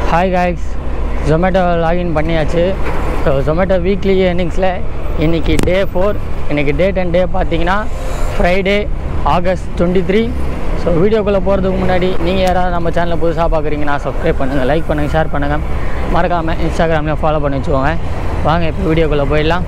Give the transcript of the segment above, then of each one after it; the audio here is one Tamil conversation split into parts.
ஹாய் காய்ஸ் ஜொமேட்டோ லாகின் பண்ணியாச்சு ஸோ ஜொமேட்டோ வீக்லி ஏர்னிங்ஸில் இன்றைக்கி டே ஃபோர் இன்றைக்கி டேட் அண்ட் டே பார்த்தீங்கன்னா Friday August twenty three so வீடியோக்குள்ளே போகிறதுக்கு முன்னாடி நீங்கள் யாராவது நம்ம சேனலை புதுசாக பார்க்குறீங்கன்னா சப்ஸ்கிரைப் பண்ணுங்கள் லைக் பண்ணுங்கள் ஷேர் பண்ணுங்கள் மறக்காமல் இன்ஸ்டாகிராமில் ஃபாலோ பண்ணி வச்சுக்கோங்க வாங்க இப்போ வீடியோக்குள்ளே போயிடலாம்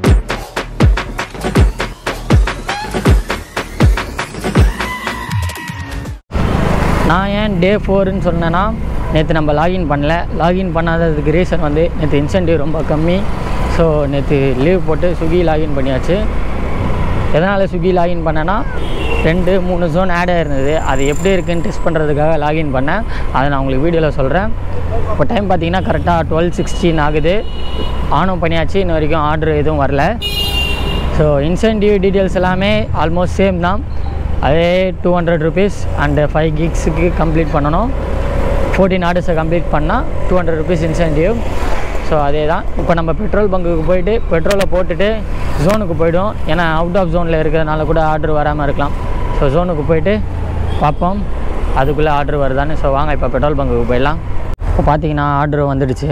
நான் ஏன் டே ஃபோருன்னு சொன்னேன்னா நேற்று நம்ம லாகின் பண்ணல லாகின் பண்ணாததுக்கு ரீசன் வந்து நேற்று இன்சென்டிவ் ரொம்ப கம்மி ஸோ நேற்று லீவ் போட்டு ஸ்விக்கி லாகின் பண்ணியாச்சு எதனால் ஸ்விக்கி லாகின் பண்ணேன்னா ரெண்டு மூணு ஜோன் ஆட் ஆயிருந்தது அது எப்படி இருக்குன்னு டெஸ்ட் பண்ணுறதுக்காக லாகின் பண்ணேன் அதை நான் உங்களுக்கு வீடியோவில் சொல்கிறேன் இப்போ டைம் பார்த்தீங்கன்னா கரெக்டாக டுவெல் சிக்ஸ்டீன் ஆகுது ஆனும் பண்ணியாச்சு இன்ன வரைக்கும் ஆர்டர் எதுவும் வரல ஸோ இன்சென்டிவ் டீட்டெயில்ஸ் எல்லாமே ஆல்மோஸ்ட் சேம் தான் அதே two hundred rupees and five கிக்ஸுக்கு கம்ப்ளீட் பண்ணணும் ஃபோர்டீன் ஆர்டர்ஸை கம்ப்ளீட் பண்ணால் two hundred rupees incentive so அதே தான் இப்போ நம்ம பெட்ரோல் பங்குக்கு போயிட்டு பெட்ரோலை போட்டுட்டு ஜோனுக்கு போய்டும் ஏன்னா அவுட் ஆஃப் ஜோனில் இருக்கிறதுனால கூட ஆர்டர் வராமல் இருக்கலாம் ஸோ ஜோனுக்கு போயிட்டு பார்ப்போம் அதுக்குள்ளே ஆர்டர் வருதான்னு ஸோ வாங்க இப்போ பெட்ரோல் பங்குக்கு போயிடலாம் இப்போ பார்த்தீங்கன்னா ஆர்டர் வந்துடுச்சு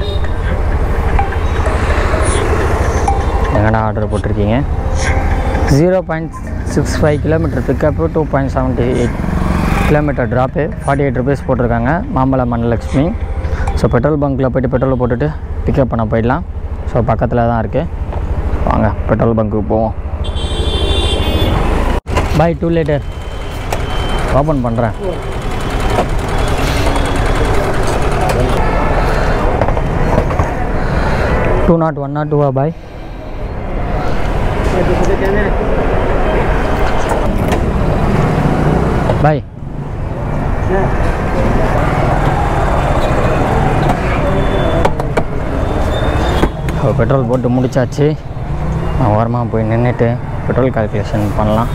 எங்கடா ஆர்டர் போட்டிருக்கீங்க zero point six five kilometre pickup two point seventy eight kilometre drop forty eight rupees போட்டிருக்காங்க மாம்பழம் மண்ணலக்ஷ்மி ஸோ பெட்ரோல் பங்க்கில் போய்ட்டு பெட்ரோல் போட்டுட்டு பிக்கப் பண்ண போயிடலாம் ஸோ பக்கத்தில் தான் இருக்குது வாங்க பெட்ரோல் பங்க்குக்கு போவோம் பை டூ லிட்டர் ஓப்பன் பண்ணுறேன் டூ நாட் ஒன் நாட் டூவா பாய் பாய் பெட்ரோல் போட்டு முடிச்சாச்சு நான் ஓரமாக போய் நின்றுட்டு பெட்ரோல் கால்குலேஷன் பண்ணலாம்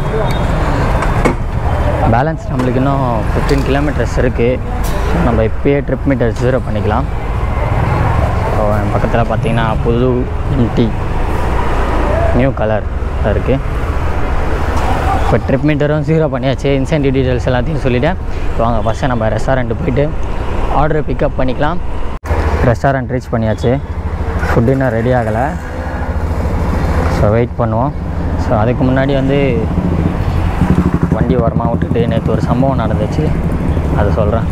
பேலன்ஸ் நம்மளுக்கு இன்னும் ஃபிஃப்டீன் கிலோமீட்டர்ஸ் இருக்குது நம்ம இப்போயே ட்ரிப் மீட்டர் ஜீரோ பண்ணிக்கலாம் ஸோ என் பக்கத்தில் பார்த்தீங்கன்னா புது எம்டி நியூ கலர் இருக்குது இப்போ ட்ரிப் மீட்டரும் ஜீரோ பண்ணியாச்சு இன்சென்டிவ் டீட்டெயில்ஸ் எல்லாத்தையும் சொல்லிவிட்டேன் வாங்க ஃபஸ்ட்டு நம்ம ரெஸ்டாரண்ட்டு போயிட்டு ஆர்டர் பிக்கப் பண்ணிக்கலாம் ரெஸ்டாரண்ட் ரீச் பண்ணியாச்சு ஃபுட் இன்னும் ரெடி ஆகலை ஸோ வெயிட் பண்ணுவோம் ஸோ அதுக்கு முன்னாடி வந்து வண்டி ஓரமாக விட்டுட்டு நேற்று ஒரு சம்பவம் நடந்துச்சு அதை சொல்கிறேன்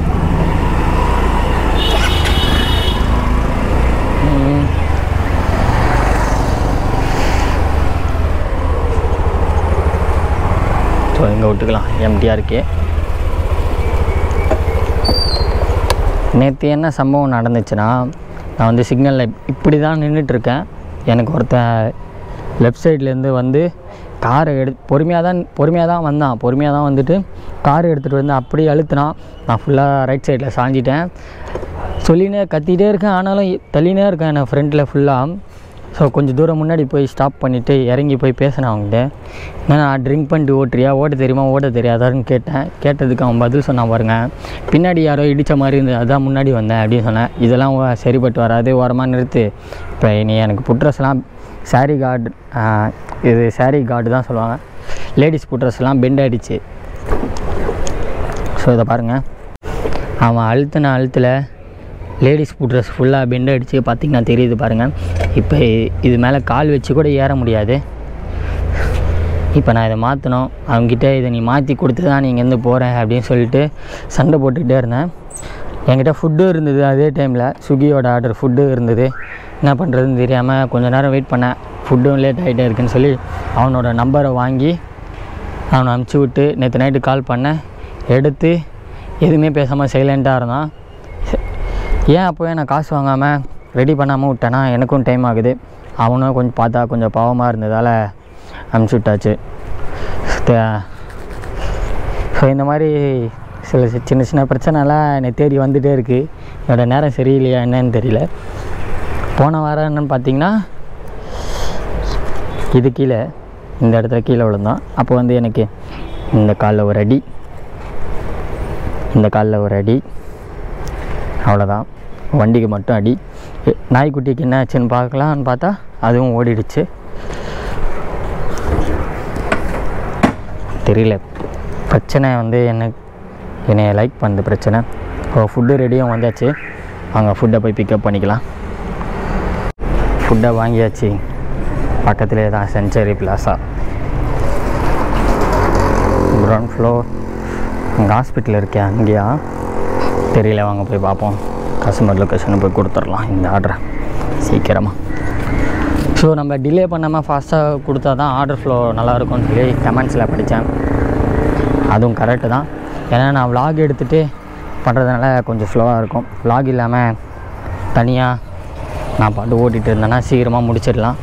ம். ஸோ இங்கே விட்டுக்கலாம் எம்டியாக இருக்கே நேற்று என்ன சம்பவம் நடந்துச்சுன்னா நான் வந்து சிக்னலில் இப்படி தான் நின்றுட்டுருக்கேன் எனக்கு ஒருத்தன் லெஃப்ட் சைட்லேருந்து வந்து காரை எடு பொறுமையாக தான் பொறுமையாக தான் வந்தான் பொறுமையாக தான் வந்துட்டு கார் எடுத்துகிட்டு வந்து அப்படியே அழுத்தினான் நான் ஃபுல்லாக ரைட் சைடில் சாஞ்சிட்டேன் சொல்லினே கத்திகிட்டே இருக்கேன் ஆனாலும் தள்ளினே இருக்கேன் என் ஃப்ரெண்டில் ஃபுல்லாக ஸோ கொஞ்சம் தூரம் முன்னாடி போய் ஸ்டாப் பண்ணிவிட்டு இறங்கி போய் பேசினேன் அவங்ககிட்ட நான் நான் ட்ரிங்க் பண்ணிட்டு ஓட்டுறியா ஓட்ட தெரியுமா ஓட்ட தெரியாதான்னு கேட்டேன் கேட்டதுக்கு அவன் பதில் சொன்னான் பாருங்க பின்னாடி யாரோ இடித்த மாதிரி இருந்தது அதான் முன்னாடி வந்தேன் அப்படின்னு சொன்னேன் இதெல்லாம் ஓ- சரிப்பட்டு வராது ஓரமாக நிறுத்து இப்போ நீ எனக்கு புட்ரஸ்லாம் சாரீ கார்டு இது சாரீ கார்டு தான் சொல்லுவாங்க லேடிஸ் புட்ரஸ்லாம் பெண்ட் ஆகிடுச்சு ஸோ இதை பாருங்கள் அவன் அழுத்தின அழுத்தில் லேடிஸ் ஃபுட் ட்ரெஸ் ஃபுல்லாக பெண்ட் அடித்து பார்த்திங்கன்னா தெரியுது பாருங்கள் இப்போ இது மேலே கால் வச்சு கூட ஏற முடியாது இப்போ நான் இதை மாற்றணும் அவங்ககிட்ட இதை நீ மாற்றி கொடுத்து தான் நீ இங்கேருந்து போகிறேன் அப்படின்னு சொல்லிட்டு சண்டை போட்டுக்கிட்டே இருந்தேன் என்கிட்ட ஃபுட்டும் இருந்தது அதே டைமில் ஸ்விக்கியோட ஆர்டர் ஃபுட்டு இருந்தது என்ன பண்ணுறதுன்னு தெரியாமல் கொஞ்ச நேரம் வெயிட் பண்ணேன் ஃபுட்டும் லேட் ஆகிட்டே இருக்குன்னு சொல்லி அவனோட நம்பரை வாங்கி அவனை அனுப்பிச்சி விட்டு நேற்று நைட்டு கால் பண்ணேன் எடுத்து எதுவுமே பேசாமல் சைலண்ட்டாக இருந்தான் ஏன் அப்போவே நான் காசு வாங்காமல் ரெடி பண்ணாமல் விட்டேன்னா எனக்கும் டைம் ஆகுது அவனும் கொஞ்சம் பார்த்தா கொஞ்சம் பாவமாக இருந்ததால் அனுப்பிச்சி விட்டாச்சு ஸோ இந்த மாதிரி சில சி- சின்ன சின்ன பிரச்சனைலாம் என்னை தேடி வந்துகிட்டே இருக்குது என்னோட நேரம் சரியில்லையா என்னன்னு தெரியல போன வாரம் என்னன்னு பார்த்தீங்கன்னா இது கீழே இந்த இடத்துல கீழே விழுந்தான் அப்போ வந்து எனக்கு இந்த காலில் ஒரு அடி இந்த காலில் ஒரு அடி அவ்வளோதான் வண்டிக்கு மட்டும் அடி எ- நாய்க்குட்டிக்கு என்ன ஆச்சுன்னு பார்க்கலான்னு பார்த்தா அதுவும் ஓடிடுச்சு தெரியல பிரச்சனை வந்து என்ன என்னை லைக் பண்ணுது பிரச்சனை இப்போ ஃபுட்டு ரெடியும் வந்தாச்சு அங்கே ஃபுட்டை போய் பிக்கப் பண்ணிக்கலாம் ஃபுட்டை வாங்கியாச்சு பக்கத்துலேயே தான் சென்ச்சரி பிளாசா கிரவுண்ட் ஃப்ளோர் அங்கே ஹாஸ்பிட்டல் இருக்கே அங்கேயா தெரியல வாங்க போய் பார்ப்போம் கஸ்டமர் லொக்கேஷனை போய் கொடுத்துடலாம் இந்த ஆர்டரை சீக்கிரமாக ஸோ நம்ம டிலே பண்ணாமல் ஃபாஸ்ட்டாக கொடுத்தா தான் ஆர்டர் ஃப்ளோ நல்லாயிருக்கும்னு சொல்லி கமெண்ட்ஸில் படித்தேன் அதுவும் கரெக்டு தான் ஏன்னா நான் vlog எடுத்துகிட்டு பண்ணுறதுனால கொஞ்சம் ஸ்லோவாக இருக்கும் vlog இல்லாமல் தனியாக நான் பாட்டு ஓட்டிகிட்டு இருந்தேன்னா சீக்கிரமாக முடிச்சிடலாம்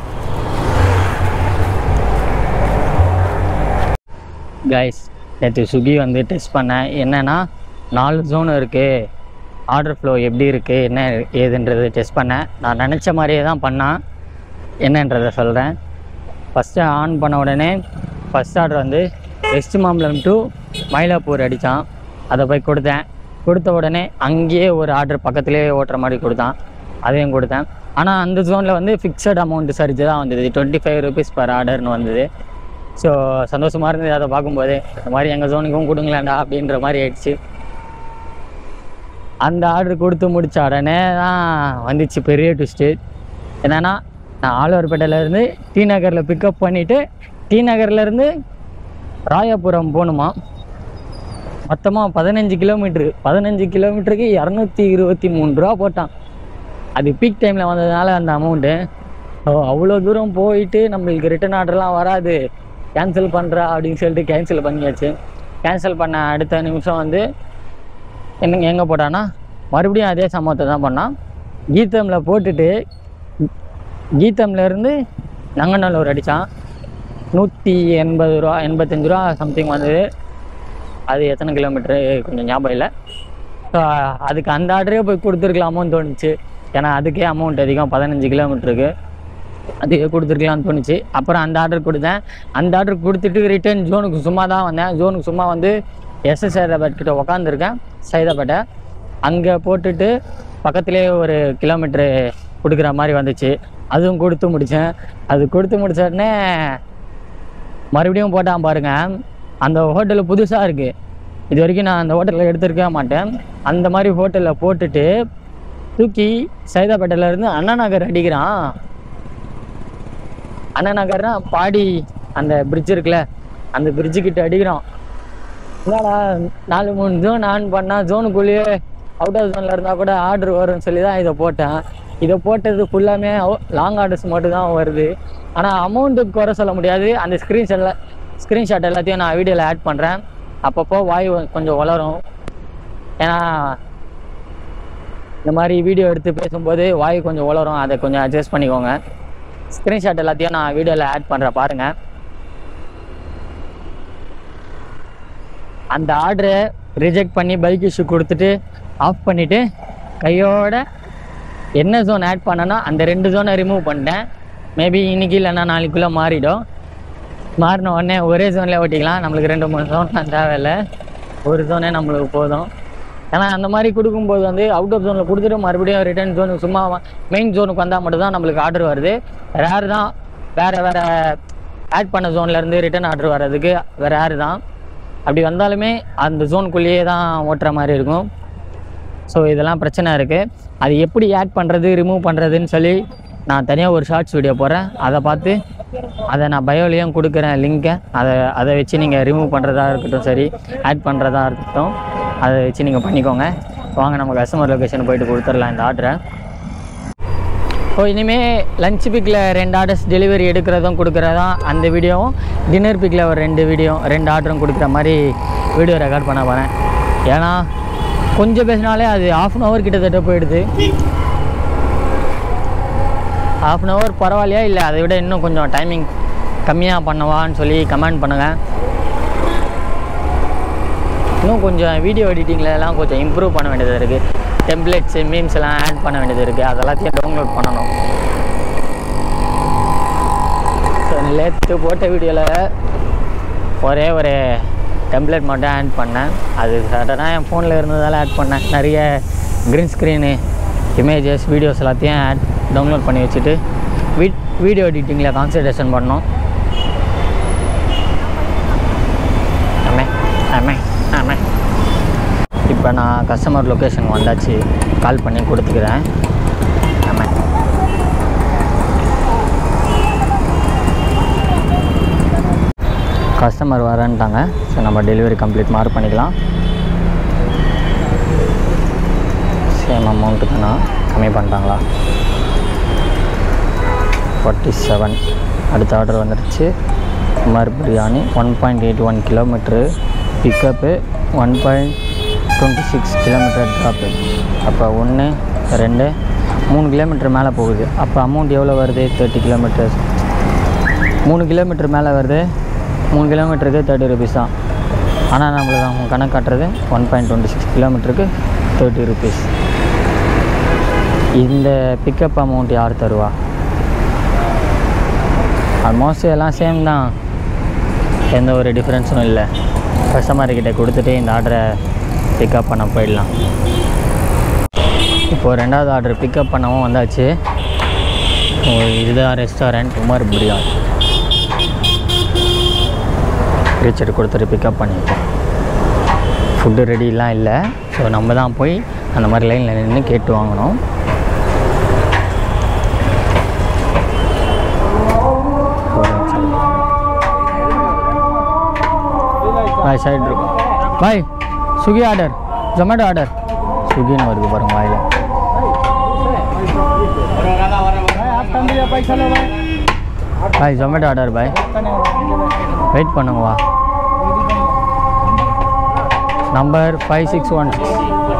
கைஸ் நேற்று ஸ்விக்கி வந்து டெஸ்ட் பண்ணேன் என்னென்னா நாலு ஜோன் இருக்குது ஆர்டர் ஃப்ளோ எப்படி இருக்குது என்ன ஏதுன்றது டெஸ்ட் பண்ணேன் நான் நினச்ச மாதிரியே தான் பண்ணேன் என்னன்றதை சொல்கிறேன் ஃபஸ்ட்டு ஆன் பண்ண உடனே ஃபஸ்ட் ஆர்டர் வந்து வெஸ்ட் மாம்பலம் டு மயிலாப்பூர் அடித்தான் அதை போய் கொடுத்தேன் கொடுத்த உடனே அங்கேயே ஒரு ஆர்டர் பக்கத்துலேயே ஓட்டுற மாதிரி கொடுத்தான் அதையும் கொடுத்தேன் ஆனால் அந்த ஜோனில் வந்து ஃபிக்ஸட் அமௌண்ட் சரிச்சு தான் வந்தது டுவெண்ட்டி ஃபைவ் ருபீஸ் பர் ஆர்டர்னு வந்தது ஸோ சந்தோஷமாக இருந்தது அதை பார்க்கும்போது இந்த மாதிரி எங்கள் ஜோனுக்கும் கொடுங்களேன்டா அப்படின்ற மாதிரி ஆயிடுச்சு அந்த ஆர்டர் கொடுத்து முடிச்ச உடனே தான் வந்துச்சு பெரிய ட்விஸ்ட்டு என்னென்னா நான் ஆழ்வார்பேட்டையிலேருந்து டி நகரில் பிக்கப் பண்ணிவிட்டு டி நகர்லேருந்து ராயபுரம் போகணுமா மொத்தமாக பதினஞ்சு கிலோமீட்ரு பதினஞ்சு கிலோமீட்டருக்கு இரநூத்தி இருபத்தி மூணு ரூபா போட்டான் அது பீக் டைமில் வந்ததுனால அந்த அமௌண்ட்டு ஸோ அவ்வளோ தூரம் போயிட்டு நம்மளுக்கு ரிட்டர்ன் ஆர்டர்லாம் வராது கேன்சல் பண்ணுறா அப்படின்னு சொல்லிட்டு கேன்சல் பண்ணியாச்சு கேன்சல் பண்ண அடுத்த நிமிஷம் வந்து என்னங்க எங்கே போட்டான்னா மறுபடியும் அதே சம்பவத்தை தான் பண்ணான் கீதமில் போட்டுட்டு கீதம்லேருந்து நங்கநல்லூர் அடித்தான் நூற்றி எண்பது ரூபா எண்பத்தஞ்சு ரூபா சம்திங் வந்தது அது எத்தனை கிலோமீட்ரு கொஞ்சம் ஞாபகம் இல்லை ஸோ அதுக்கு அந்த ஆர்டரே போய் கொடுத்துருக்கலாமோன்னு தோணுச்சு ஏன்னா அதுக்கே அமௌண்ட் அதிகம் பதினஞ்சு கிலோமீட்டருக்கு அதுக்கே கொடுத்துருக்கலாம்னு தோணுச்சு அப்புறம் அந்த ஆர்டர் கொடுத்தேன் அந்த ஆர்டர் கொடுத்துட்டு ரிட்டர்ன் ஜோனுக்கு சும்மா தான் வந்தேன் ஜோனுக்கு சும்மா வந்து எஸ்எஸ் சைதாபாத் கிட்ட உக்காந்துருக்கேன் சைதாபேட்டை அங்கே போட்டுட்டு பக்கத்துலேயே ஒரு கிலோமீட்ரு கொடுக்குற மாதிரி வந்துச்சு அதுவும் கொடுத்து முடித்தேன் அது கொடுத்து முடிச்ச உடனே மறுபடியும் போட்டான் பாருங்க அந்த ஹோட்டல் புதுசாக இருக்குது இது வரைக்கும் நான் அந்த ஹோட்டலில் எடுத்திருக்கவே மாட்டேன் அந்த மாதிரி ஹோட்டலில் போட்டுட்டு தூக்கி சைதாப்பேட்டையில இருந்து அண்ணா நகர் அடிக்கிறான் அண்ணா நகர்னா பாடி அந்த பிரிட்ஜ் இருக்குல்ல அந்த பிரிட்ஜு கிட்ட அடிக்கிறான் என்னடா நாலு மூணு ஜோன் ஆன் பண்ணால் ஜோனுக்குள்ளேயே அவுட் ஆஃப் ஜோனில் இருந்தால் கூட ஆர்டர் வரும்னு சொல்லி தான் இதை போட்டேன் இதை போட்டது ஃபுல்லாமே லாங் ஆர்டர்ஸ் மட்டும் தான் வருது ஆனால் அமௌண்ட்டுக்கு குறை சொல்ல முடியாது அந்த ஸ்க்ரீன்ஷாட்டில் ஸ்க்ரீன்ஷாட் எல்லாத்தையும் நான் வீடியோவில் ஆட் பண்ணுறேன் அப்பப்போ வாய் கொஞ்சம் வளரும் ஏன்னா இந்த மாதிரி வீடியோ எடுத்து பேசும்போது வாய் கொஞ்சம் உளரும் அதை கொஞ்சம் அட்ஜஸ்ட் பண்ணிக்கோங்க ஸ்க்ரீன்ஷாட் எல்லாத்தையும் நான் வீடியோவில் ஆட் பண்ணுறேன் பாருங்கள் அந்த ஆர்டரை ரிஜெக்ட் பண்ணி பைக் இஷ்யூ கொடுத்துட்டு ஆஃப் பண்ணிவிட்டு கையோட என்ன ஜோன் ஆட் பண்ணனா அந்த ரெண்டு ஜோனை ரிமூவ் பண்ணிட்டேன் மேபி இன்னைக்கு இல்லைன்னா நாளைக்குள்ளே மாறிடும் மாறின உடனே ஒரே ஜோனில் ஓட்டிக்கலாம் நம்மளுக்கு ரெண்டு மூணு ஜோன்லாம் தேவையில்லை ஒரு ஜோனே நம்மளுக்கு போதும் ஏன்னா அந்த மாதிரி கொடுக்கும்போது வந்து அவுட் ஆஃப் ஜோனில் கொடுத்துட்டு மறுபடியும் ரிட்டர்ன் ஜோனுக்கு சும்மா மெயின் ஜோனுக்கு வந்தால் மட்டும்தான் நம்மளுக்கு ஆர்டர் வருது ரேர் தான் வேறு வேறு ஆட் பண்ண ஜோன்லேருந்து ரிட்டர்ன் ஆர்டர் வர்றதுக்கு வேறு ரேர் தான் அப்படி வந்தாலுமே அந்த ஜோனுக்குள்ளேயே தான் ஓட்டுற மாதிரி இருக்கும் ஸோ இதெல்லாம் பிரச்சனை இருக்குது அது எப்படி ஆட் பண்ணுறது ரிமூவ் பண்ணுறதுன்னு சொல்லி நான் தனியாக ஒரு ஷார்ட்ஸ் வீடியோ போடுறேன் அதை பார்த்து அதை நான் பயோலையும் கொடுக்குறேன் லிங்க்கை அதை அதை வச்சு நீங்கள் ரிமூவ் பண்ணுறதா இருக்கட்டும் சரி ஆட் பண்ணுறதா இருக்கட்டும் அதை வச்சு நீங்கள் பண்ணிக்கோங்க வாங்க நம்ம கஸ்டமர் லொக்கேஷன் போயிட்டு கொடுத்துடலாம் இந்த ஆர்டரை ஸோ இனிமேல் லஞ்ச் பிக்கில் ரெண்டு ஆர்டர்ஸ் டெலிவரி எடுக்கிறதும் கொடுக்குறதும் அந்த வீடியோவும் டின்னர் பிக்கில் ஒரு ரெண்டு வீடியோ ரெண்டு ஆர்டரும் கொடுக்குற மாதிரி வீடியோ ரெக்கார்ட் பண்ண போகிறேன் ஏன்னா கொஞ்சம் பேசினாலே அது ஆஃப் அன் ஹவர் கிட்டத்தட்ட போயிடுது ஆஃப் அன் ஹவர் பரவாயில்லையா இல்லை அதை விட இன்னும் கொஞ்சம் டைமிங் கம்மியாக பண்ணவான்னு சொல்லி கமெண்ட் பண்ணுங்கள் இன்னும் கொஞ்சம் வீடியோ எடிட்டிங்கில் எல்லாம் கொஞ்சம் இம்ப்ரூவ் பண்ண வேண்டியது இருக்குது டெம்ப்ளேட்ஸு மீம்ஸ் எல்லாம் ஆட் பண்ண வேண்டியது இருக்குது அதெல்லாத்தையும் டவுன்லோட் பண்ணணும் ஸோ நேற்று போட்ட வீடியோவில் ஒரே ஒரு டெம்ப்ளேட் மட்டும் ஆட் பண்ணேன் அது சடனாக என் ஃபோனில் இருந்ததால் ஆட் பண்ணேன் நிறைய க்ரீன் ஸ்க்ரீனு இமேஜஸ் வீடியோஸ் எல்லாத்தையும் ஆட் டவுன்லோட் பண்ணி வச்சுட்டு வீட் வீடியோ எடிட்டிங்கில் கான்சன்ட்ரேஷன் பண்ணோம் ஆமே ஆமே ஆமே இப்போ நான் கஸ்டமர் லொக்கேஷன் வந்தாச்சு கால் பண்ணி கொடுத்துக்கிறேன் ஆமாம் கஸ்டமர் வரேன்ட்டாங்க ஸோ நம்ம டெலிவரி கம்ப்ளீட் மார்க் பண்ணிக்கலாம் சேம் அமௌண்ட்டு தானா கம்மி பண்ணிட்டாங்களா ஃபார்ட்டி செவன் அடுத்த ஆர்டர் வந்துடுச்சு Kumar biryani one point eight one kilometre pickup one point twenty six kilometre drop அப்போ ஒன்று ரெண்டு மூணு கிலோமீட்டர் மேலே போகுது அப்போ அமௌண்ட் எவ்வளோ வருது தேர்ட்டி கிலோமீட்டர்ஸ் மூணு கிலோமீட்டர் மேலே வருது மூணு கிலோமீட்டருக்கு தேர்ட்டி ருபீஸ் தான் ஆனால் நம்மளுக்கு அவங்க கணக்கு காட்டுறது ஒன் பாயிண்ட் டுவெண்ட்டி சிக்ஸ் கிலோமீட்டருக்கு தேர்ட்டி ருபீஸ் இந்த பிக்கப் அமௌண்ட் யார் தருவா ஆல்மோஸ்ட் எல்லாம் சேம் தான் எந்த ஒரு டிஃப்ரென்ஸும் இல்லை கஸ்டமர்கிட்ட கொடுத்துட்டு இந்த ஆர்டரை பிக்கப் பண்ண போயிடலாம் இப்போது ரெண்டாவது ஆர்டர் பிக்கப் பண்ணவும் வந்தாச்சு ஓ, இதுதான் ரெஸ்டாரண்ட் உமர் பிரியாணி ரீச்சர் கொடுத்துட்டு பிக்கப் பண்ணிட்டோம் ஃபுட்டு ரெடிலாம் இல்லை ஸோ நம்ம தான் போய் அந்த மாதிரி லைனில் நின்று கேட்டு வாங்கணும் பாய் சைடு இருக்கும் பாய் ஸ்விக்கி ஆர்டர் ஜொமேட்டோ ஆர்டர் ஸ்விக்கின்னு வருது பாருங்க வாயில் பாய் ஜொமேட்டோ ஆர்டர் பாய் வெயிட் பண்ணுங்க வா number five six one six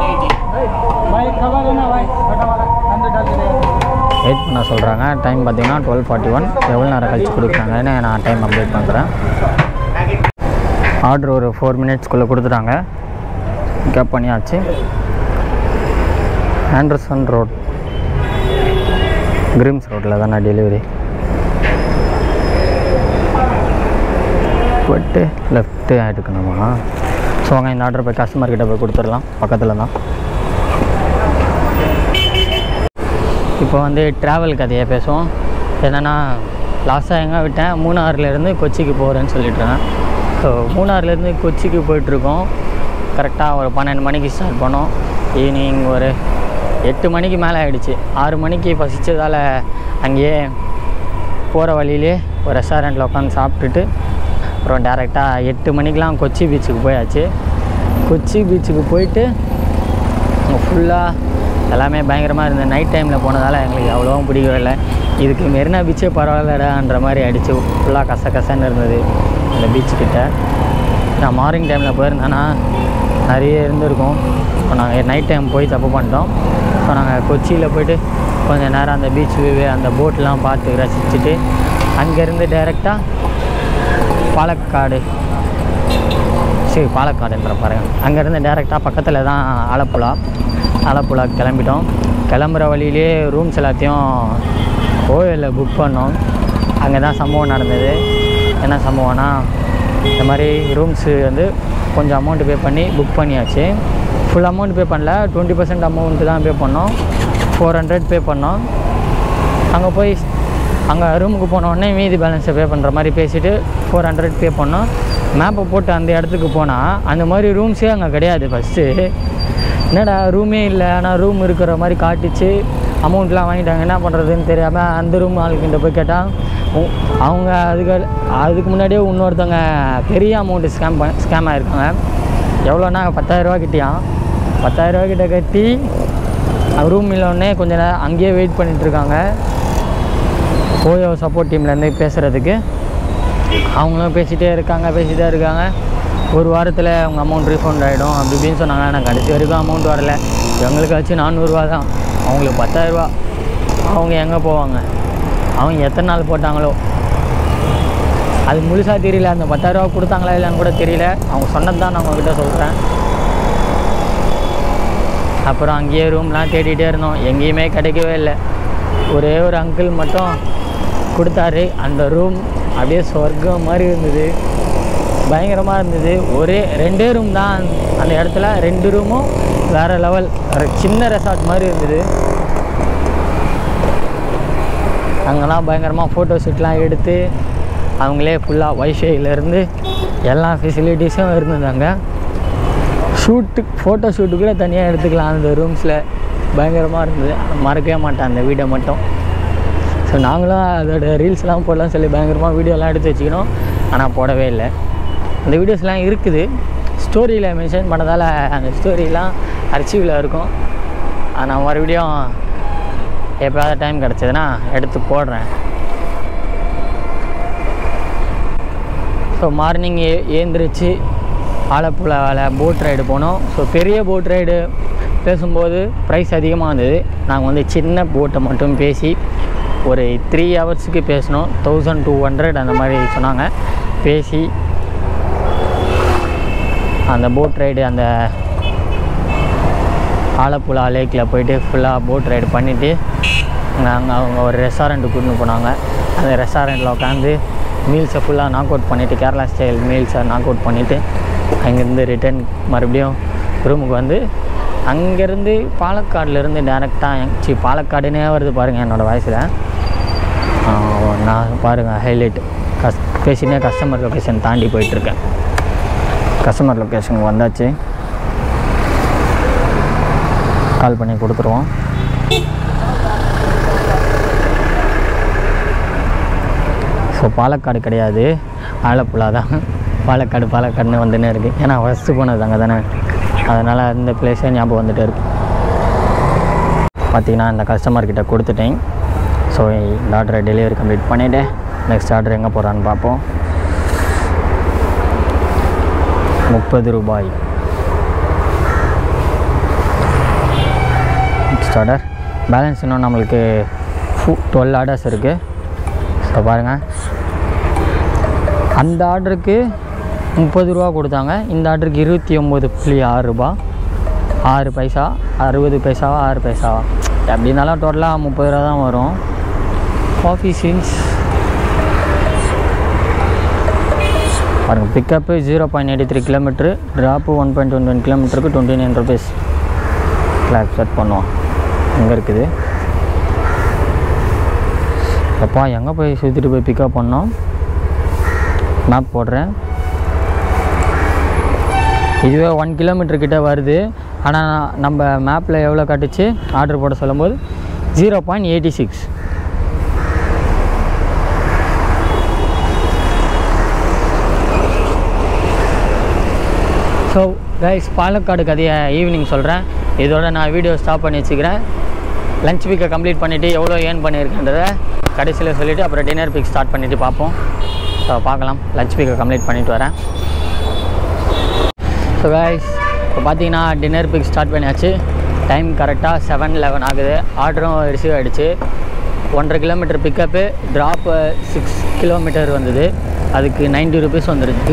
wait பண்ண சொல்கிறாங்க டைம் பார்த்தீங்கன்னா டுவெல் ஃபார்ட்டி ஒன் எவ்வளோ நேரம் கழிச்சு கொடுக்குறாங்கன்னு நான் டைம் அப்டேட் பண்ணுறேன் ஆர்டர் ஒரு ஃபோர் மினிட்ஸ்க்குள்ளே கொடுத்துட்டாங்க பிக்கப் பண்ணியாச்சு ஆண்டர்சன் ரோட் கிரிம்ஸ் ரோட்டில் தானே டெலிவரி போட்டு லெஃப்ட்டு எடுக்கணுமா ஸோ அங்கே இந்த ஆர்டர் போய் கஸ்டமர் கிட்ட போய் கொடுத்துடலாம் பக்கத்தில் தான் இப்போ வந்து ட்ராவல் கதையை பேசுவோம் என்னென்னா லாஸ்ட்டாக எங்கே விட்டேன் மூணாறுலேருந்து கொச்சிக்கு போகிறேன்னு சொல்லிட்டுருக்கேன் ஸோ மூணாறுலேருந்து கொச்சிக்கு போயிட்டுருக்கோம் கரெக்டாக ஒரு பன்னெண்டு மணிக்கு ஸ்டார்ட் பண்ணோம் ஈவினிங் ஒரு எட்டு மணிக்கு மேலே ஆகிடுச்சு ஆறு மணிக்கு பசிச்சதால் அங்கேயே போகிற வழியிலே ஒரு ரெஸ்டாரண்ட்டில் உட்காந்து சாப்பிட்டுட்டு அப்புறம் டேரெக்டாக எட்டு மணிக்கெலாம் கொச்சி பீச்சுக்கு போயாச்சு கொச்சி பீச்சுக்கு போயிட்டு அங்கே ஃபுல்லாக எல்லாமே பயங்கரமாக இருந்தது நைட் டைமில் போனதால் எங்களுக்கு அவ்வளோவும் பிடிக்கவே இல்லை இதுக்கு மெரினா பீச்சே பரவாயில்லடான்ற மாதிரி அடிச்சு ஃபுல்லாக கச கசன்னு இருந்தது அந்த பீச்சுக்கிட்ட நான் மார்னிங் டைமில் போயிருந்தேன்னா நிறைய இருந்திருக்கும் இப்போ நாங்கள் நைட் டைம் போய் தப்பு பண்ணிட்டோம் ஸோ நாங்கள் கொச்சியில் போயிட்டு கொஞ்சம் நேரம் அந்த பீச் வியூ அந்த போட்லாம் பார்த்து ரசிச்சுட்டு அங்கேருந்து டைரெக்டாக பாலக்காடு சரி பாலக்காடுன்ற பாருங்க அங்கேருந்து டேரெக்டாக பக்கத்தில் தான் ஆலப்புழா ஆலப்புழா கிளம்பிட்டோம் கிளம்புற வழியிலே ரூம்ஸ் எல்லாத்தையும் ஓயோவில் புக் பண்ணோம் அங்கே தான் சம்பவம் நடந்தது என்ன சம்பவம்னா இந்த மாதிரி ரூம்ஸு வந்து கொஞ்சம் அமௌண்ட் பே பண்ணி புக் பண்ணியாச்சு ஃபுல் அமௌண்ட் பே பண்ணல டுவெண்ட்டி பர்சன்ட் அமௌண்ட்டு தான் பே பண்ணோம் ஃபோர் ஹண்ட்ரட் பே பண்ணோம் அங்கே போய் அங்கே ரூமுக்கு போன உடனே மீதி பேலன்ஸை பே பண்ணுற மாதிரி பேசிவிட்டு ஃபோர் ஹண்ட்ரட் பே பண்ணோம் மேப்பை போட்டு அந்த இடத்துக்கு போனால் அந்த மாதிரி ரூம்ஸே அங்கே கிடையாது ஃபஸ்ட்டு என்னடா ரூமே இல்லை ஆனால் ரூம் இருக்கிற மாதிரி காட்டுச்சு அமௌண்ட்லாம் வாங்கிட்டாங்க என்ன பண்ணுறதுன்னு தெரியாமல் அந்த ரூம் ஆளுக்கிட்ட போய் கேட்டால் உ- அவங்க அதுக்கு அதுக்கு முன்னாடியே இன்னொருத்தவங்க பெரிய அமௌண்ட்டு ஸ்கேம் ப ஸ்கேம் ஆகிருக்காங்க எவ்வளோனா பத்தாயிரரூவா கிட்டியான் பத்தாயிரரூவா கிட்ட கட்டி ரூம் இல்லைன்னே கொஞ்ச நேரம் அங்கேயே வெயிட் பண்ணிட்டு இருக்காங்க ஓயோ சப்போர்ட் டீம்லேருந்து பேசுகிறதுக்கு அவங்களும் பேசிகிட்டே இருக்காங்க பேசிகிட்டே இருக்காங்க ஒரு வாரத்தில் அவங்க அமௌண்ட் ரீஃபண்ட் ஆகிடும் அப்படி இப்படின்னு சொன்னாங்க ஆனால் கடைசி வரைக்கும் அமௌண்ட் வரல எங்களுக்கு ஆச்சு நானூறுரூவா தான் அவங்களுக்கு பத்தாயிரரூவா அவங்க எங்கே போவாங்க அவங்க எத்தனை நாள் போட்டாங்களோ அது முழுசாக தெரியல அந்த பத்தாயிரரூவா கொடுத்தாங்களா இல்லைன்னு கூட தெரியல அவங்க சொன்னது தான் நான் உங்ககிட்ட சொல்கிறேன் அப்புறம் அங்கேயே ரூம்லாம் தேடிட்டே இருந்தோம் எங்கேயுமே கிடைக்கவே இல்லை ஒரே ஒரு அங்கிள் மட்டும் கொடுத்தாரு அந்த ரூம் அப்படியே சொர்க்கம் மாதிரி இருந்தது பயங்கரமாக இருந்தது ஒரே ரெண்டே ரூம் தான் அந்த இடத்துல ரெண்டு ரூமும் வேறு லெவல் சின்ன ரெசார்ட் மாதிரி இருந்தது அங்கெல்லாம் பயங்கரமாக ஃபோட்டோ ஷூட்லாம் எடுத்து அவங்களே ஃபுல்லாக வைஃபைலேருந்து எல்லா ஃபெசிலிட்டிஸும் இருந்தது அங்கே ஷூட்டு ஃபோட்டோ ஷூட்டு கூட தனியாக எடுத்துக்கலாம் அந்த ரூம்ஸில் பயங்கரமாக இருந்தது மறக்கவே மாட்டேன் அந்த வீடை மட்டும் ஸோ நாங்களும் அதோட ரீல்ஸ்லாம் போடலாம் சொல்லி பயங்கரமாக வீடியோலாம் எடுத்து வச்சுக்கணும் ஆனால் போடவே இல்லை அந்த வீடியோஸ்லாம் இருக்குது ஸ்டோரியில் மென்ஷன் பண்ணதால் அந்த ஸ்டோரிலாம் அர்ச்சீவில் இருக்கும் அது நான் மறுபடியும் எப்போயாவது டைம் கிடச்சதுன்னா எடுத்து போடுறேன் ஸோ மார்னிங் ஏ ஏந்திரிச்சு ஆலப்புழாவில் போட் ரைடு போனோம் ஸோ பெரிய போட் ரைடு பேசும்போது ப்ரைஸ் அதிகமாக இருந்தது நாங்கள் வந்து சின்ன போட்டை மட்டும் பேசி ஒரு த்ரீ ஹவர்ஸுக்கு பேசினோம் தௌசண்ட் டூ ஹண்ட்ரட் அந்த மாதிரி சொன்னாங்க பேசி அந்த போட் ரைடு அந்த ஆலப்புழா லேக்கில் போயிட்டு ஃபுல்லாக போட் ரைடு பண்ணிவிட்டு நாங்கள் அவங்க ஒரு ரெஸ்டாரண்ட்டுக்கு கூட்டின்னு போனாங்க அந்த ரெஸ்டாரண்ட்டில் உட்காந்து மீல்ஸை ஃபுல்லாக நாக் அவுட் பண்ணிவிட்டு கேரளா ஸ்டைல் மீல்ஸை நாக் அவுட் பண்ணிவிட்டு அங்கேருந்து ரிட்டர்ன் மறுபடியும் ரூமுக்கு வந்து அங்கேருந்து பாலக்காடுலேருந்து டேரெக்டாக சி பாலக்காடுனே வருது பாருங்கள் என்னோடய வாய்ஸில் நான் பாருங்கள் ஹைலைட் கஸ் பேசினே கஸ்டமர் லொக்கேஷன் தாண்டி போயிட்டுருக்கேன் கஸ்டமர் லொக்கேஷனுக்கு வந்தாச்சு கால் பண்ணி கொடுத்துருவோம் ஸோ பாலக்காடு கிடையாது ஆலப்புழா தான் பாலக்காடு பாலக்காடுன்னு வந்துன்னே இருக்குது ஏன்னா ஃபஸ்ட்டு போனது அங்கே தானே அதனால் இந்த பிளேஸே ஞாபகம் வந்துட்டே இருக்கு பார்த்தீங்கன்னா இந்த கஸ்டமர்கிட்ட கொடுத்துட்டேன் ஸோ இந்த ஆர்டரை டெலிவரி கம்ப்ளீட் பண்ணிவிட்டு நெக்ஸ்ட் ஆர்டர் எங்கே போகிறான்னு பார்ப்போம் முப்பது ரூபாய் நெக்ஸ்ட் ஆர்டர் பேலன்ஸ் இன்னும் நம்மளுக்கு ஃபு டுவெல் ஆர்டர்ஸ் இருக்குது ஸோ பாருங்கள் அந்த ஆர்டருக்கு முப்பது ரூபா கொடுத்தாங்க இந்த ஆர்டருக்கு இருபத்தி ஒம்பது புள்ளி ஆறு ரூபா ஆறு பைசா அறுபது பைசாவா ஆறு பைசாவா எப்படி இருந்தாலும் டோட்டலாக முப்பது ரூபா தான் வரும் காஃபி சீன்ஸ் பாருங்கள் pickup zero point eighty three kilometre drop one point one one கிலோமீட்டருக்கு twenty nine rupees clock set பண்ணுவோம் எங்கே இருக்குது அப்பா எங்கே போய் சுற்றிட்டு போய் பிக்கப் பண்ணோம் மேப் போடுறேன் இதுவே ஒன் கிலோமீட்டர் கிட்ட வருது ஆனால் நம்ம மேப்பில் எவ்வளோ காட்டுச்சு ஆர்டர் போட சொல்லும்போது zero point eighty six so guys Palakkad கதையை ஈவினிங் சொல்கிறேன் இதோட நான் வீடியோ ஸ்டாப் பண்ணி வச்சுக்கிறேன் லஞ்ச் பிக்கை கம்ப்ளீட் பண்ணிவிட்டு எவ்வளோ ஏர்ன் பண்ணியிருக்கேன்றதை கடைசியில் சொல்லிவிட்டு அப்புறம் டின்னர் பிக் ஸ்டார்ட் பண்ணிவிட்டு பார்ப்போம் ஸோ பார்க்கலாம் லஞ்ச் பிக்கை கம்ப்ளீட் பண்ணிவிட்டு வரேன் ஸோ கைஸ் இப்போ பார்த்தீங்கன்னா டின்னர் பிக் ஸ்டார்ட் பண்ணியாச்சு டைம் கரெக்டாக செவன் லெவன் ஆகுது ஆர்டரும் ரிசீவ் ஆகிடுச்சு ஒன்றரை kilometre pickup drop six kilometre வந்தது அதுக்கு நைன்ட்டி ருபீஸ் வந்துருக்கு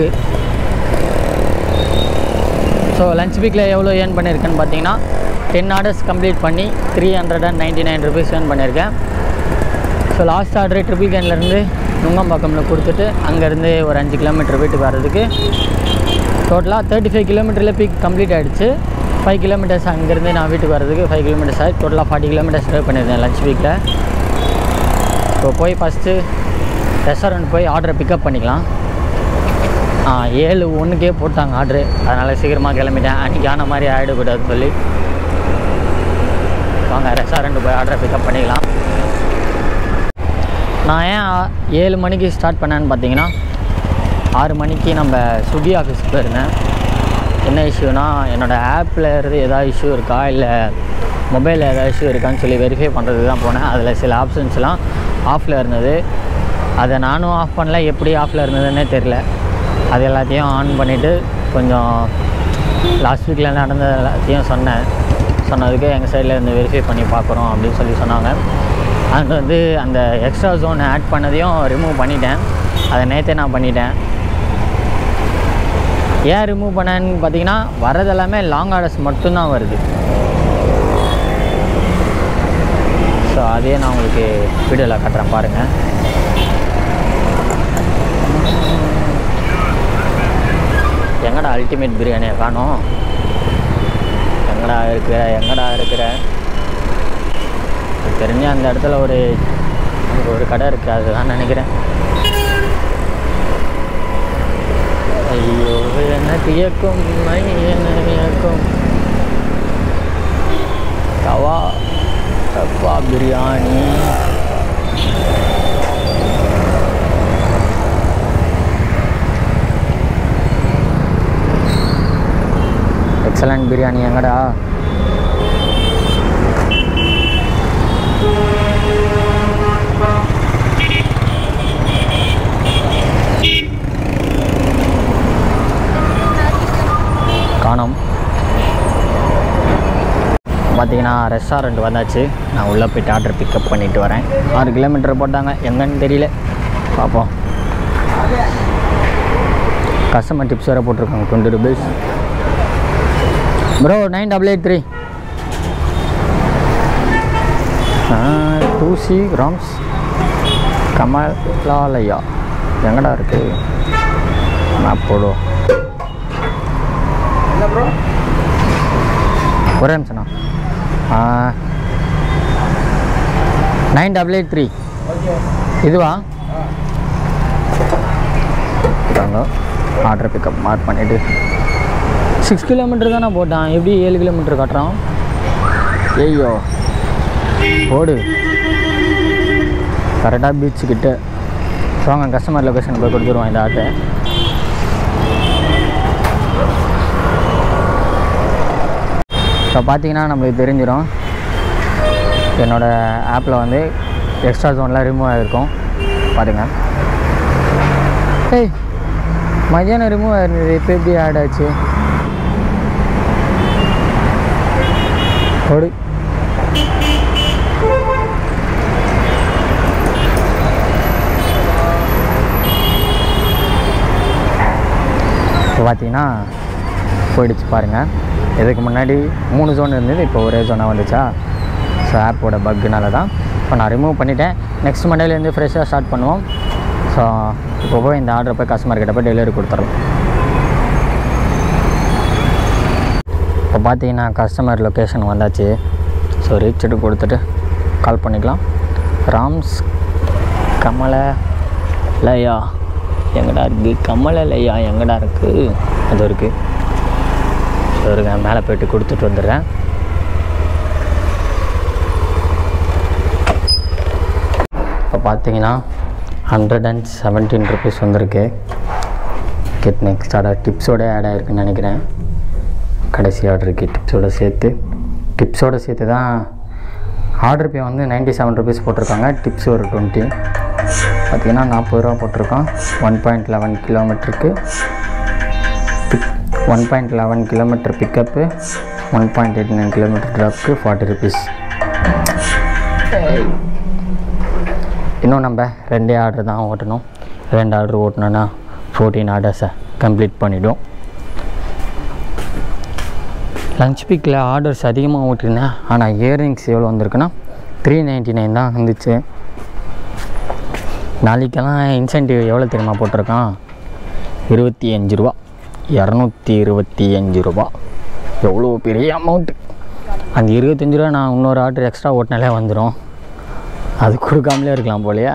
ஸோ லஞ்ச் வீக்கில் எவ்வளோ ஏர்ன் பண்ணியிருக்கேன்னு பார்த்தீங்கன்னா டென் ஆர்டர்ஸ் கம்ப்ளீட் பண்ணி three hundred and ninety nine rupees earn பண்ணியிருக்கேன் ஸோ லாஸ்ட் ஆர்டர் ட்ரிபிள் கேன்லேருந்து நுங்கம்பாக்கமில் கொடுத்துட்டு அங்கேருந்து ஒரு அஞ்சு கிலோமீட்டர் வீட்டுக்கு வர்றதுக்கு டோட்டலாக தேர்ட்டி ஃபைவ் கிலோமீட்டரில் பீக் கம்ப்ளீட் ஆகிடுச்சு ஃபைவ் கிலோமீட்டர்ஸ் அங்கேருந்து நான் வீட்டுக்கு வர்றதுக்கு ஃபைவ் கிலோமீட்டர்ஸ் ஆகி டோட்டலாக ஃபார்ட்டி கிலோமீட்டர்ஸ் ட்ரைவ் பண்ணியிருந்தேன் லஞ்ச் வீக்கில் இப்போ போய் ஃபஸ்ட்டு ரெஸ்டாரண்ட் போய் ஆர்டரை பிக்கப் பண்ணிக்கலாம் ஆ ஏழு ஒன்றுக்கே போட்டாங்க ஆர்டரு அதனால் சீக்கிரமாக கிளம்பிட்டேன் அன்றைக்கி ஆன மாதிரி ஆகிடக்கூடாதுன்னு சொல்லி வாங்க ரெஸ்டாரண்ட் போய் ஆர்டரை பிக்கப் பண்ணிக்கலாம் நான் ஏன் ஆ- ஏழு மணிக்கு ஸ்டார்ட் பண்ணேன்னு பார்த்தீங்கன்னா ஆறு மணிக்கு நம்ம ஸ்விக்கி ஆஃபீஸ்க்கு போயிருந்தேன் என்ன இஷ்யூனா என்னோடய ஆப்பில் இருந்து ஏதாவது இஷ்யூ இருக்கா இல்லை மொபைலில் ஏதாவது இஷ்யூ இருக்கான்னு சொல்லி வெரிஃபை பண்ணுறதுக்கு தான் போனேன் அதில் சில ஆப்ஷன்ஸ்லாம் ஆஃபில் இருந்தது அதை நானும் ஆஃப் பண்ணல எப்படி ஆஃபில் இருந்ததுன்னே தெரில அது எல்லாத்தையும் ஆன் பண்ணிவிட்டு கொஞ்சம் லாஸ்ட் வீக்கில் நடந்தது எல்லாத்தையும் சொன்னேன் சொன்னதுக்கு எங்கள் சைடில் இருந்து வெரிஃபை பண்ணி பார்க்குறோம் அப்படின்னு சொல்லி சொன்னாங்க அண்ட் வந்து அந்த எக்ஸ்ட்ரா ஜோன் ஆட் பண்ணதையும் ரிமூவ் பண்ணிட்டேன் அதை நேற்றே நான் பண்ணிட்டேன் ஏன் ரிமூவ் பண்ணேன்னு பார்த்தீங்கன்னா வர்றது எல்லாமே லாங் ஆர்டர்ஸ் மட்டும்தான் வருது ஸோ அதையே நான் உங்களுக்கு வீடியோவில் காட்டுறேன் பாருங்கள் எங்கடா அல்டிமேட் பிரியாணியை காணோம் எங்கடா இருக்கிற எங்கடா இருக்கிற எனக்கு தெரிஞ்ச அந்த இடத்துல ஒரு அங்க ஒரு கடை இருக்குது அதுதான் நினைக்கிறேன் ஐயோ எனக்கு இயக்கும் மை என இயக்கும் தவா தப்பா பிரியாணி எக்ஸலண்ட் பிரியாணி எங்கடா காணோம் பார்த்தீங்கன்னா ரெஸ்டாரண்ட் வந்தாச்சு நான் உள்ளே போயிட்டு ஆர்டர் பிக்கப் பண்ணிட்டு வரேன் ஆறு கிலோமீட்டர் போட்டாங்க எங்கன்னு தெரியல பார்ப்போம் கஸ்டமர் டிப்ஸ் வேறு போட்டிருக்காங்க twenty rupees bro nine double eight three two C கிராம்ஸ் கமலாலயா எங்கடா இருக்கு நான் போடுவோம் என்ன ப்ரோ ஒரே நிமிஷம்ண்ணா nine double eight three okay இதுவா ஆ வாங்க ஆர்டர் பிக்கப் மார்க் பண்ணிவிட்டு சிக்ஸ் கிலோமீட்டர் தானே போட்டான் எப்படி ஏழு கிலோமீட்டர் காட்டுறான் ஐயோ ஓடு கரெக்டாக பீச்சு கிட்ட வாங்க கஸ்டமர் லொக்கேஷன் போய் கொடுத்துருவோம் இந்த ஆட்டை இப்போ பார்த்தீங்கன்னா நம்மளுக்கு தெரிஞ்சிடும் என்னோடய ஆப்பில் வந்து எக்ஸ்ட்ரா ஜோன்லாம் ரிமூவ் ஆகிருக்கும் பாருங்க ஏய் மதியானம் ரிமூவ் ஆயிருந்தது இப்போ எப்படி ஆட் ஆச்சு ஓடு இப்போ பார்த்தீங்கன்னா போயிடுச்சு பாருங்கள் இதுக்கு முன்னாடி மூணு ஜோன் இருந்தது இப்போ ஒரே ஜோனாக வந்துச்சா ஸோ ஆப்போட பக்குனால தான் இப்போ நான் ரிமூவ் பண்ணிட்டேன் நெக்ஸ்ட் மண்டேலேருந்து ஃப்ரெஷ்ஷாக ஸ்டார்ட் பண்ணுவோம் ஸோ இப்போ போய் இந்த ஆர்டர் போய் கஸ்டமர் கிட்ட போய் டெலிவரி கொடுத்துடலாம் இப்போ பார்த்தீங்கன்னா கஸ்டமர் லொக்கேஷன் வந்தாச்சு ஸோ ரீச்சுட்டு கொடுத்துட்டு கால் பண்ணிக்கலாம் ராம்ஸ் கமல லயா எங்கடா இருக்குது கமல லயா எங்கடா இருக்குது அது இருக்குது ஸோ இருங்க மேலே போயிட்டு கொடுத்துட்டு வந்துடுறேன் இப்போ பார்த்தீங்கன்னா ஹண்ட்ரட் அண்ட் செவன்டீன் ருபீஸ் வந்திருக்கு கிட் நெக்ஸ்ட் ஆர்டர் டிப்ஸோட ஆட் ஆகிருக்குன்னு நினைக்கிறேன் கடைசி ஆர்டருக்கு டிப்ஸோட சேர்த்து டிப்ஸோட சேர்த்து தான் ஆர்டர் பே வந்து நைன்ட்டி செவன் ருபீஸ் போட்டிருக்காங்க டிப்ஸ் ஒரு டுவெண்ட்டி பார்த்தீங்கன்னா நாற்பது ரூபா போட்டிருக்கோம் ஒன் பாயிண்ட் லெவன் கிலோமீட்டருக்கு pick one point eleven kilometre pickup one point eight nine kilometre ட்ராப்க்கு ஃபார்ட்டி ருபீஸ் இன்னும் நம்ம ரெண்டே ஆர்டர் தான் ஓட்டணும் ரெண்டு ஆர்டர் ஓட்டினோன்னா ஃபோர்டீன் ஆர்டர்ஸை கம்ப்ளீட் பண்ணிவிடும் லஞ்ச் பீக்கில் ஆர்டர்ஸ் அதிகமாக ஓட்டிருந்தேன் ஆனால் இயரிங்ஸ் எவ்வளோ வந்திருக்குன்னா த்ரீ நைன்ட்டி நைன் தான் வந்துச்சு நாளைக்கெல்லாம் இன்சென்டிவ் எவ்வளோ தெரியுமா போட்டிருக்கான் இருபத்தி அஞ்சு ரூபா இரநூத்தி இருபத்தி அஞ்சு ரூபா எவ்வளோ பெரிய அமௌண்ட்டு அந்த இருபத்தஞ்சு ரூபா நான் இன்னொரு ஆர்டர் எக்ஸ்ட்ரா ஓட்டினாலே வந்துடும் அது கொடுக்காமலே இருக்கலாம் போலையே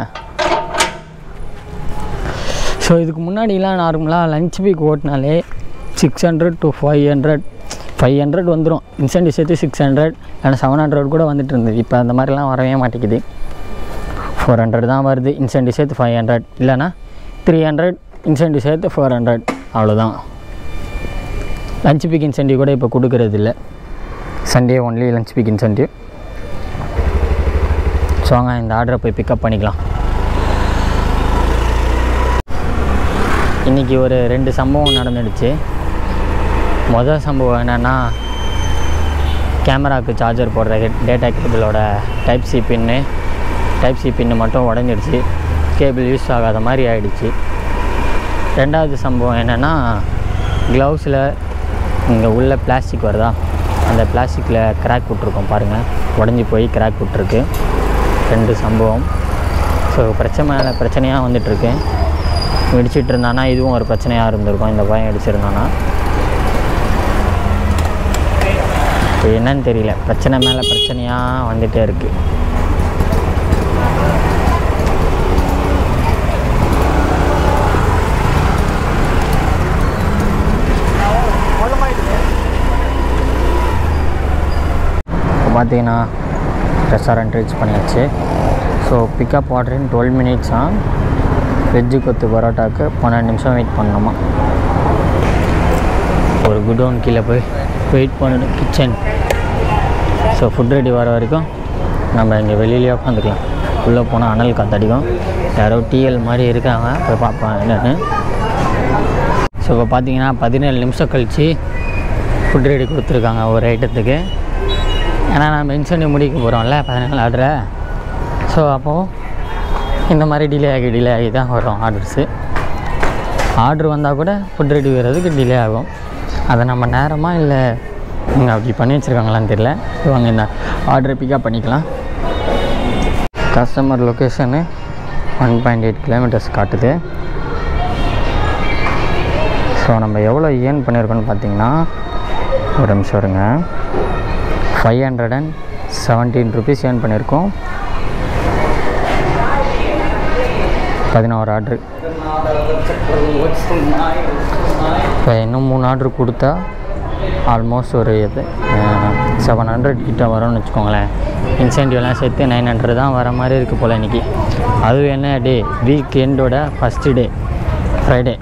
ஸோ இதுக்கு முன்னாடிலாம் நார்மலாக லஞ்ச் பீக் ஓட்டினாலே six hundred to five hundred five hundred வந்துடும் இன்சென்டிவ் சேர்த்து சிக்ஸ் ஹண்ட்ரட் இல்லைனா செவன் ஹண்ட்ரட் கூட வந்துட்டு இருந்தது இப்போ அந்த மாதிரிலாம் வரவே மாட்டேங்குது ஃபோர் ஹண்ட்ரட் தான் வருது இன்சென்டிவ் சேர்த்து ஃபைவ் ஹண்ட்ரட் இல்லைனா த்ரீ ஹண்ட்ரட் இன்சென்டிவ் சேர்த்து ஃபோர் ஹண்ட்ரட் அவ்வளோதான் லஞ்ச் பீக் இன்சென்டிவ் கூட இப்போ கொடுக்கறது இல்லை Sunday only lunch peak incentive so வாங்க இந்த ஆர்டரை போய் பிக்கப் பண்ணிக்கலாம் இன்றைக்கி ஒரு ரெண்டு சம்பவம் நடந்துடுச்சு மொதல் சம்பவம் என்னென்னா கேமராவுக்கு சார்ஜர் போடுற டேட்டா கேபிளோட type C pin type C pin மட்டும் உடஞ்சிடுச்சு கேபிள் யூஸ் ஆகாத மாதிரி ஆயிடுச்சு ரெண்டாவது சம்பவம் என்னென்னா க்ளவுஸில் இங்கே உள்ள பிளாஸ்டிக் வருதா அந்த பிளாஸ்டிக்கில் கிராக் விட்ருக்கோம் பாருங்கள் உடஞ்சி போய் கிராக் விட்ருக்கு ரெண்டு சம்பவம் ஸோ பிரச்சனை மேலே பிரச்சனையாக வந்துட்டுருக்கு இடிச்சிட்டு இருந்தானா இதுவும் ஒரு பிரச்சனையாக இருந்திருக்கும் இந்த பையன் இடிச்சிருந்தானா இப்போ என்னன்னு தெரியல பிரச்சனை மேலே பிரச்சனையாக வந்துகிட்டே இருக்குது பார்த்தீங்கன்னா ரெஸ்டாரண்ட் ரீச் பண்ணியாச்சு so pickup order in twelve மினிட்ஸா வெஜ்ஜு கொத்து பரோட்டாவுக்கு பன்னெண்டு நிமிஷம் வெயிட் பண்ணணுமா ஒரு குடோன் கீழே போய் வெயிட் பண்ணணும் கிச்சன் ஸோ ஃபுட் ரெடி வர வரைக்கும் நம்ம இங்கே வெளியிலேயே உட்காந்துக்கலாம் உள்ளே போனால் அனல் காத்தடிக்கும் யாரோ டிஎல் மாதிரி இருக்காங்க போய் பார்ப்பேன் என்னென்னு ஸோ இப்போ பார்த்தீங்கன்னா பதினேழு நிமிஷம் கழித்து ஃபுட் ரெடி கொடுத்துருக்காங்க ஒரு ஐட்டத்துக்கு ஏன்னா நான் மென்ஷன் முடிக்க போகிறோம்ல பதினேழு ஆர்டரை ஸோ அப்போது இந்த மாதிரி டிலே ஆகி டிலே ஆகி தான் வரும் ஆர்டர்ஸு ஆர்டர் வந்தால் கூட ஃபுட் ரெடி வர்றதுக்கு டிலே ஆகும் அதை நம்ம நேரமாக இல்லை இங்கே அப்படி பண்ணி வச்சுருக்காங்களான்னு தெரியல இவங்க இந்த ஆர்டரை பிக்கப் பண்ணிக்கலாம் customer location one point eight kilometres காட்டுது ஸோ நம்ம எவ்வளோ ஏர்ன் பண்ணியிருக்கோன்னு பார்த்தீங்கன்னா ஒரு நிமிஷம் வருங்க five hundred and seventeen rupees earn பண்ணியிருக்கோம் பதினோரு ஆர்டரு இப்போ இன்னும் மூணு ஆர்டர் கொடுத்தா ஆல்மோஸ்ட் ஒரு இது செவன் ஹண்ட்ரட் கிட்ட வரும்னு வச்சுக்கோங்களேன் இன்சென்டிவ்லாம் சேர்த்து நைன் ஹண்ட்ரட் தான் வர மாதிரி இருக்குது போல் இன்றைக்கி அதுவும் என்ன டே வீக் எண்டோட ஃபஸ்ட்டு டே ஃப்ரைடே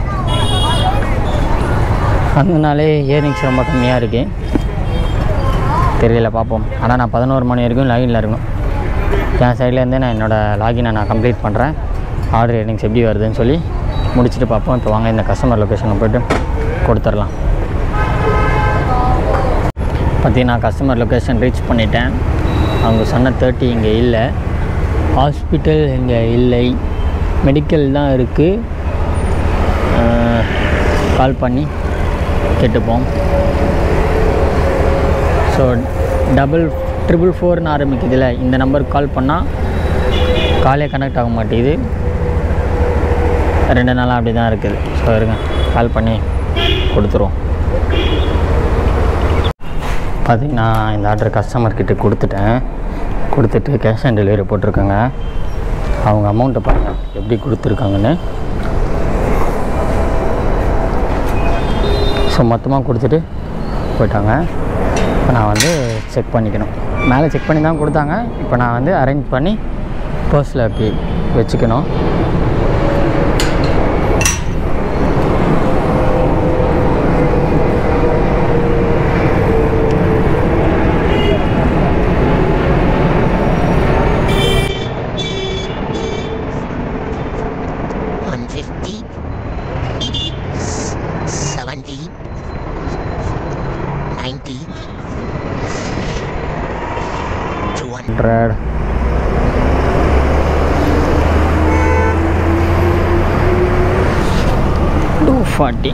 அதனாலே இயரிங்ஸ் ரொம்ப கம்மியாக இருக்குது தெரியல பார்ப்போம் ஆனால் நான் பதினோரு மணி வரைக்கும் லாகின்ல இருக்கணும் என் சைட்லேருந்தே நான் என்னோடய லாகினை நான் கம்ப்ளீட் பண்ணுறேன் ஆர்டர் இயரிங்ஸ் எப்படி வருதுன்னு சொல்லி முடிச்சுட்டு பார்ப்போம் இப்போ வாங்க இந்த கஸ்டமர் லொக்கேஷனுக்கு போய்ட்டு கொடுத்துடலாம் பார்த்தீங்கன்னா கஸ்டமர் லொக்கேஷன் ரீச் பண்ணிட்டேன் அவங்க சொன்ன தேர்ட்டி இங்கே இல்லை ஹாஸ்பிட்டல் இங்கே இல்லை மெடிக்கல் தான் இருக்குது கால் பண்ணி கேட்டுப்போம் ஸோ டபுள் ட்ரிபிள் ஃபோர்னு ஆரம்பிக்குதுல இந்த நம்பருக்கு கால் பண்ணால் காலே கனெக்ட் ஆக மாட்டேங்குது ரெண்டு நாளாக அப்படி தான் இருக்குது ஸோ இருங்க கால் பண்ணி கொடுத்துருவோம் பார்த்தீங்கன்னா இந்த ஆர்டர் கஸ்டமர் கிட்ட கொடுத்துட்டேன் கொடுத்துட்டு கேஷ் ஆன் டெலிவரி போட்டிருக்காங்க அவங்க அமௌண்ட்டை பாருங்கள் எப்படி கொடுத்துருக்காங்கன்னு ஸோ மொத்தமாக கொடுத்துட்டு போயிட்டாங்க இப்போ நான் வந்து செக் பண்ணிக்கணும் மேலே செக் பண்ணி தான் கொடுத்தாங்க இப்போ நான் வந்து அரேஞ்ச் பண்ணி பர்ஸில் அப்படி வச்சுக்கணும் One fifty, seventy, ninety, two hundred. Hundred two forty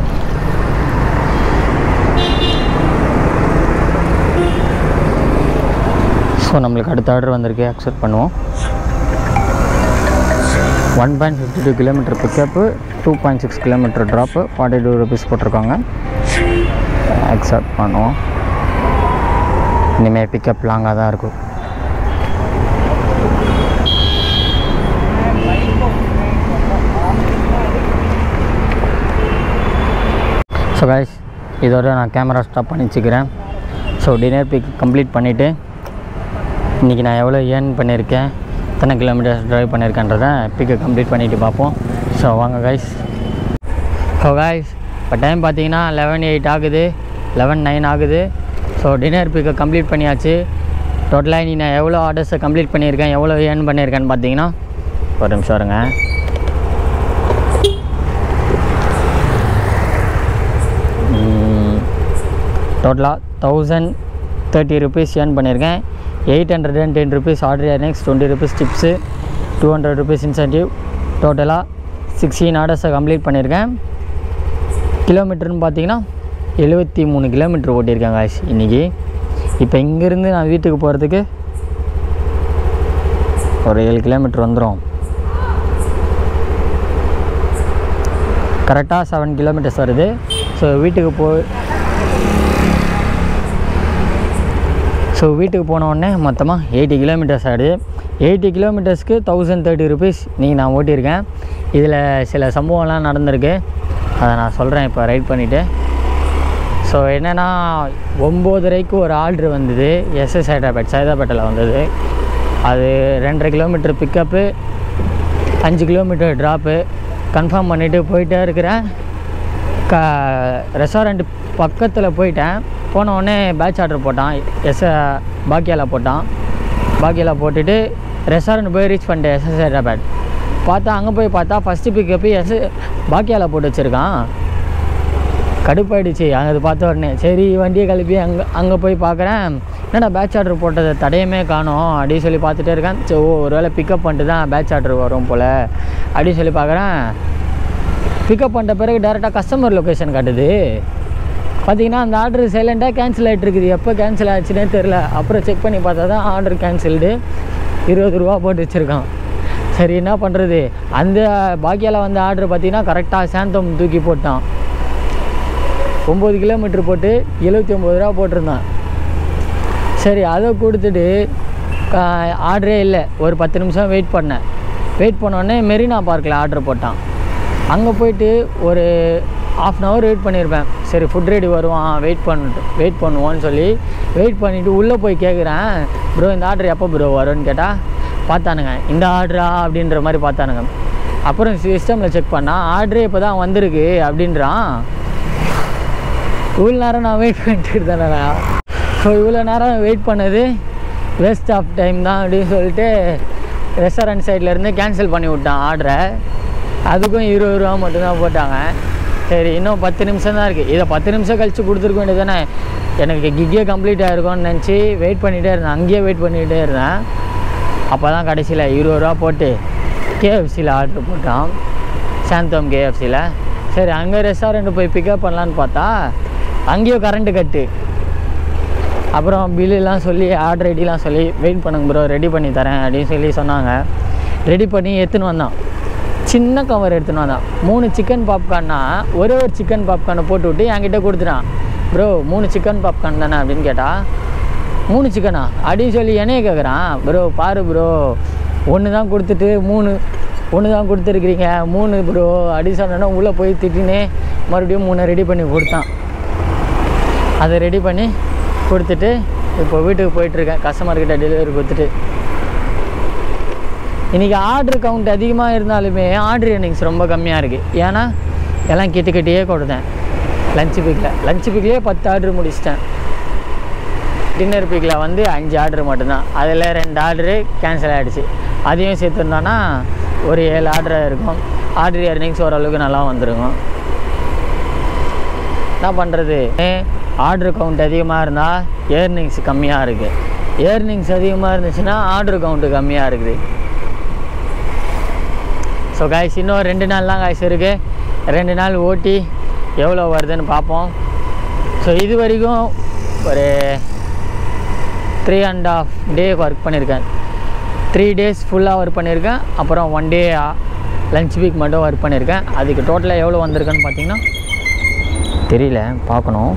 so நம்மளுக்கு அடுத்த ஆர்டர் வந்திருக்கு அக்செப்ட் பண்ணுவோம் one point fifty two kilometre pickup two point six kilometre drop forty two rupees போட்டிருக்காங்க அக்செப்ட் பண்ணுவோம் இனிமேல் பிக்கப் லாங்காக தான் இருக்கும் ஸோ கைஸ் இதோட நான் கேமரா ஸ்டாப் பண்ணி வச்சுக்கிறேன் ஸோ டின்னர் பிக் கம்ப்ளீட் பண்ணிவிட்டு இன்றைக்கி நான் எவ்வளோ ஏர்ன் பண்ணியிருக்கேன் எத்தனை கிலோமீட்டர்ஸ் ட்ரைவ் பண்ணியிருக்கேன்றதை பிக்கை கம்ப்ளீட் பண்ணிவிட்டு பார்ப்போம் ஸோ வாங்க கைஸ் ஸோ கைஸ் இப்போ டைம் பார்த்தீங்கன்னா லெவன் எயிட் ஆகுது லெவன் நைன் ஆகுது ஸோ டின்னர் பிக்கை கம்ப்ளீட் பண்ணியாச்சு டோட்டலாக நீ நான் எவ்வளோ ஆர்டர்ஸை கம்ப்ளீட் பண்ணியிருக்கேன் எவ்வளோ ஏர்ன் பண்ணியிருக்கேன்னு பார்த்தீங்கன்னா ஒரு நிமிஷம் இருங்க டோட்டலாக தௌசண்ட் தேர்ட்டி ருபீஸ் ஏர்ன் பண்ணியிருக்கேன் eight hundred and ten rupees order earnings twenty rupees tips two hundred rupees incentive டோட்டலாக சிக்ஸ்டீன் ஆர்டர்ஸை கம்ப்ளீட் பண்ணியிருக்கேன் கிலோமீட்டர்னு பார்த்தீங்கன்னா எழுபத்தி மூணு கிலோமீட்டர் ஓட்டியிருக்கேன் காய்ஸ் இன்றைக்கி இப்போ இங்கேருந்து நான் வீட்டுக்கு போகிறதுக்கு ஒரு ஏழு கிலோமீட்டர் வந்துடும் கரெக்டாக செவன் கிலோமீட்டர்ஸ் வருது ஸோ வீட்டுக்கு போ ஸோ வீட்டுக்கு போன உடனே மொத்தமாக எயிட்டி கிலோமீட்டர்ஸ் ஆகிடுது எயிட்டி கிலோமீட்டர்ஸ்க்கு தௌசண்ட் தேர்ட்டி ருபீஸ் நீங்கள் நான் ஓட்டியிருக்கேன் இதில் சில சம்பவம்லாம் நடந்திருக்கு அதை நான் சொல்கிறேன் இப்போ ரைட் பண்ணிவிட்டு ஸோ என்னென்னா ஒம்போதரைக்கு ஒரு ஆர்டர் வந்தது எஸ்எஸ் ஹைதராபாத் சைதாப்பேட்டில் வந்தது அது ரெண்டரை கிலோமீட்டர் பிக்கப்பு அஞ்சு கிலோமீட்டர் ட்ராப்பு கன்ஃபார்ம் பண்ணிவிட்டு போயிட்டே இருக்கிறேன் க ரெஸ்டாரண்ட் பக்கத்தில் போயிட்டேன் போன உடனே பேட்ச் ஆர்டர் போட்டான் எஸ் பாக்கியால போட்டான் பாக்கியால போட்டுட்டு ரெஸ்டாரண்ட் போய் ரீச் பண்ணிட்டேன் எஸ்எஸ் ஹைதராபாத் பார்த்தா அங்கே போய் பார்த்தா ஃபஸ்ட்டு பிக்கப்பு எஸ் பாக்கியால போட்டு வச்சுருக்கான் கடுப்பாயிடுச்சு அங்கே பார்த்த உடனே சரி வண்டியை கிளப்பி அங்கே அங்கே போய் பார்க்குறேன் என்னடா பேட்ச் ஆர்டர் போட்டதை தடையமே காணோம் அப்படின்னு சொல்லி பார்த்துட்டே இருக்கேன் சரி ஓ ஒரு வேளை பிக்கப் பண்ணிட்டு தான் பேட்ச் ஆர்டர் வரும் போல் அப்படின்னு சொல்லி பார்க்குறேன் பிக்கப் பண்ணிட்ட பிறகு டேரெக்டாக கஸ்டமர் லொக்கேஷன் காட்டுது பார்த்தீங்கன்னா அந்த ஆர்டர் சைலண்ட்டாக கேன்சல் ஆகிட்டு இருக்குது எப்போ கேன்சல் ஆச்சுன்னே தெரில அப்புறம் செக் பண்ணி பார்த்தா தான் ஆர்டர் கேன்சல்டு இருபது ரூபா போட்டு வச்சுருக்கான் சரி என்ன பண்ணுறது அந்த பாக்கியால் வந்த ஆர்டர் பார்த்தீங்கன்னா கரெக்டாக சாந்தம் தூக்கி போட்டான் ஒம்பது கிலோமீட்டர் போட்டு எழுபத்தி ஒம்பது ரூபா போட்டிருந்தான் சரி அதை கொடுத்துட்டு ஆர்டரே இல்லை ஒரு பத்து நிமிஷம் வெயிட் பண்ணேன் வெயிட் பண்ணோடனே மெரினா பார்க்கில் ஆர்டர் போட்டான் அங்கே போயிட்டு ஒரு ஆஃப் அன் ஹவர் வெயிட் பண்ணியிருப்பேன் சரி ஃபுட் ரெடி வருவான் வெயிட் பண்ணிட்டு வெயிட் பண்ணுவோன்னு சொல்லி வெயிட் பண்ணிவிட்டு உள்ளே போய் கேட்குறேன் ப்ரோ இந்த ஆர்டர் எப்போ ப்ரோ வரும்னு கேட்டால் பார்த்தானுங்க இந்த ஆர்டரா அப்படின்ற மாதிரி பார்த்தானுங்க அப்புறம் சிஸ்டமில் செக் பண்ணால் ஆர்டரே இப்போ தான் வந்திருக்கு அப்படின்றான் இவ்வளோ நேரம் நான் வெயிட் பண்ணிட்டு இருந்தேன்டா ஸோ இவ்வளோ நேரம் வெயிட் பண்ணது வேஸ்ட் ஆஃப் டைம் தான் அப்படின்னு சொல்லிட்டு ரெஸ்டாரண்ட் சைட்லேருந்து கேன்சல் பண்ணி விட்டான் ஆர்டரை அதுக்கும் இருபது ரூபா மட்டும்தான் போட்டாங்க சரி இன்னும் பத்து நிமிஷம் தான் இருக்குது இதை பத்து நிமிஷம் கழித்து கொடுத்துருக்க வேண்டியது தானே எனக்கு கிக்கே கம்ப்ளீட் ஆகிருக்கும்னு நினச்சி வெயிட் பண்ணிகிட்டே இருந்தேன் அங்கேயே வெயிட் பண்ணிகிட்டே இருந்தேன் அப்போ தான் கடைசியில் இருபது ரூபா போட்டு கேஎஃப்சியில் ஆர்டர் போட்டான் சாந்தோம் கேஎஃப்சியில் சரி அங்கே ரெஸ்டாரண்ட் போய் பிக்கப் பண்ணலான்னு பார்த்தா அங்கேயும் கரண்ட்டு கட்டு அப்புறம் பில்லுலாம் சொல்லி ஆர்டர் ரெடிலாம் சொல்லி வெயிட் பண்ணுங்க ப்ரோ ரெடி பண்ணி தரேன் அப்படின்னு சொல்லி சொன்னாங்க ரெடி பண்ணி எடுத்துன்னு வந்தான் சின்ன கவர் எடுத்துன்னு வந்தான் மூணு சிக்கன் பாப்கார்ன்னா ஒரே ஒரு சிக்கன் பாப்கார்னை போட்டு விட்டு என்கிட்ட கொடுத்துட்டான் ப்ரோ மூணு சிக்கன் பாப்கார்ன் தானே அப்படின்னு கேட்டால் மூணு சிக்கனா அப்படின்னு சொல்லி என்னைய கேட்குறான் ப்ரோ பாரு ப்ரோ ஒன்று தான் கொடுத்துட்டு மூணு ஒன்று தான் கொடுத்துருக்குறீங்க மூணு ப்ரோ அப்படின்னு சொன்னோன்னா உள்ளே போய் திட்டினே மறுபடியும் மூணை ரெடி பண்ணி கொடுத்தான் அதை ரெடி பண்ணி கொடுத்துட்டு இப்போ வீட்டுக்கு போயிட்டுருக்கேன் கஸ்டமர்கிட்ட டெலிவரி கொடுத்துட்டு இன்றைக்கி ஆர்டர் கவுண்ட் அதிகமாக இருந்தாலுமே ஆர்டர் எர்னிங்ஸ் ரொம்ப கம்மியாக இருக்குது ஏன்னா எல்லாம் கிட்ட கிட்டேயே கொடுத்தேன் லஞ்ச் பீக்கில் லஞ்ச் பீக்லேயே பத்து ஆர்டர் முடிச்சிட்டேன் டின்னர் பீக்கில் வந்து அஞ்சு ஆர்டர் மட்டும்தான் அதில் ரெண்டு ஆர்டரு கேன்சல் ஆகிடுச்சு அதையும் சேர்த்துருந்தோன்னா ஒரு ஏழு ஆர்டர் இருக்கும் ஆர்டர் எர்னிங்ஸ் ஓரளவுக்கு நல்லா வந்துருக்கும் என்ன பண்ணுறது ஆர்டர் கவுண்ட் அதிகமாக இருந்தால் ஏர்னிங்ஸ் கம்மியாக இருக்குது ஏர்னிங்ஸ் அதிகமாக இருந்துச்சுன்னா ஆர்டர் கவுண்ட்டு கம்மியாக இருக்குது ஸோ காய்ஸ் இன்னும் ரெண்டு நாள் தான் காய்ஸ் இருக்குது ரெண்டு நாள் ஓட்டி எவ்வளோ வருதுன்னு பார்ப்போம் ஸோ இது வரைக்கும் ஒரு three and half day work பண்ணியிருக்கேன் த்ரீ டேஸ் ஃபுல்லாக ஒர்க் பண்ணியிருக்கேன் அப்புறம் ஒன் டே லஞ்ச் வீக் மட்டும் ஒர்க் பண்ணியிருக்கேன் அதுக்கு டோட்டலாக எவ்வளோ வந்திருக்குன்னு பார்த்தீங்கன்னா தெரியல பார்க்கணும்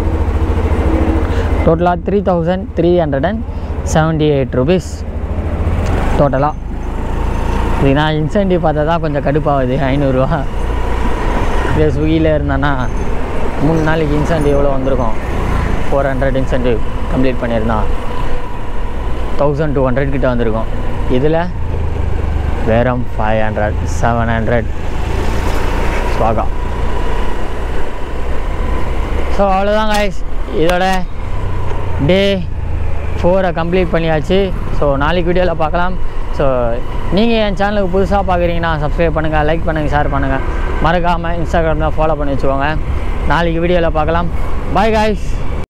டோட்டலாக three thousand three hundred and seventy eight rupees டோட்டலாக இது நான் இன்சென்டிவ் பார்த்தா தான் கொஞ்சம் கடுப்பாகுது ஐநூறுரூவா இதே ஸ்விக்கியில் இருந்தேன்னா மூணு நாளைக்கு இன்சென்டிவ் எவ்வளோ வந்திருக்கும் ஃபோர் ஹண்ட்ரட் இன்சென்டிவ் கம்ப்ளீட் பண்ணியிருந்தா தௌசண்ட் டூ ஹண்ட்ரட் கிட்ட வந்திருக்கும் இதில் வெறும் ஃபைவ் ஹண்ட்ரட் செவன் ஹண்ட்ரட் ஸ்வாகா ஸோ அவ்வளோதான் காய்ஸ் இதோட டே ஃபோரை கம்ப்ளீட் பண்ணியாச்சு ஸோ நாளைக்கு வீடியோவில் பார்க்கலாம் ஸோ நீங்கள் என் சேனலுக்கு புதுசாக பார்க்குறீங்கன்னா சப்ஸ்கிரைப் பண்ணுங்கள் லைக் பண்ணுங்கள் ஷேர் பண்ணுங்கள் மறக்காமல் இன்ஸ்டாகிராமில் ஃபாலோ பண்ணி வச்சுக்கோங்க நாளைக்கு வீடியோவில் பார்க்கலாம் பாய் காய்ஸ்